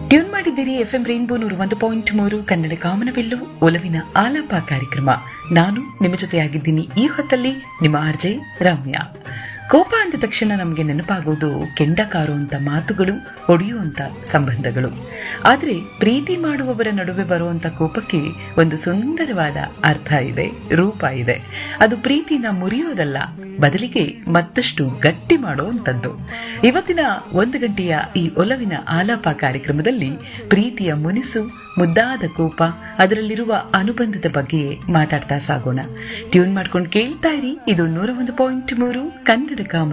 tune ಮಾಡಿದ್ದೀರಿ FM rainbow ನೂರು ಒಂದು ಪಾಯಿಂಟ್ ಮೂರು ಕನ್ನಡ ಕಾಮನಬಿಲ್ಲು ಒಲವಿನ ಆಲಾಪ ಕಾರ್ಯಕ್ರಮ ನಾನು ನಿಮ್ಮ ಜೊತೆಯಾಗಿದ್ದೀನಿ ಈ ಹೊತ್ತಲ್ಲಿ ನಿಮ್ಮ ಆರ್ಜೆ ರಮ್ಯಾ ಕೋಪ ಅಂದ ತಕ್ಷಣ ನಮಗೆ ನೆನಪಾಗೋದು ಕೆಂಡ ಕಾರುವಂತ ಮಾತುಗಳು ಒಡೆಯುವಂತ ಸಂಬಂಧಗಳು ಆದ್ರೆ ಪ್ರೀತಿ ಮಾಡುವವರ ನಡುವೆ ಬರುವಂತ ಕೋಪಕ್ಕೆ ಒಂದು ಸುಂದರವಾದ ಅರ್ಥ ಇದೆ ರೂಪ ಇದೆ ಅದು ಪ್ರೀತಿನ ಮುರಿಯೋದಲ್ಲ ಬದಲಿಗೆ ಮತ್ತಷ್ಟು ಗಟ್ಟಿ ಮಾಡುವಂತದ್ದು ಇವತ್ತಿನ ಒಂದು ಗಂಟೆಯ ಈ ಒಲವಿನ ಆಲಾಪ ಕಾರ್ಯಕ್ರಮದಲ್ಲಿ ಪ್ರೀತಿಯ ಮುನಿಸು ಮುದ್ದಾದ ಕೋಪ ಅದರಲ್ಲಿರುವ ಅನುಬಂಧದ ಬಗ್ಗೆ ಮಾತಾಡ್ತಾ ಸಾಗೋಣ ಟ್ಯೂನ್ ಮಾಡ್ಕೊಂಡು ಕೇಳ್ತಾ ಇರಿ ಇದು ನೂರ ಒಂದು ಪಾಯಿಂಟ್ ಮೂರು ಕನ್ನಡ ಕಾಮ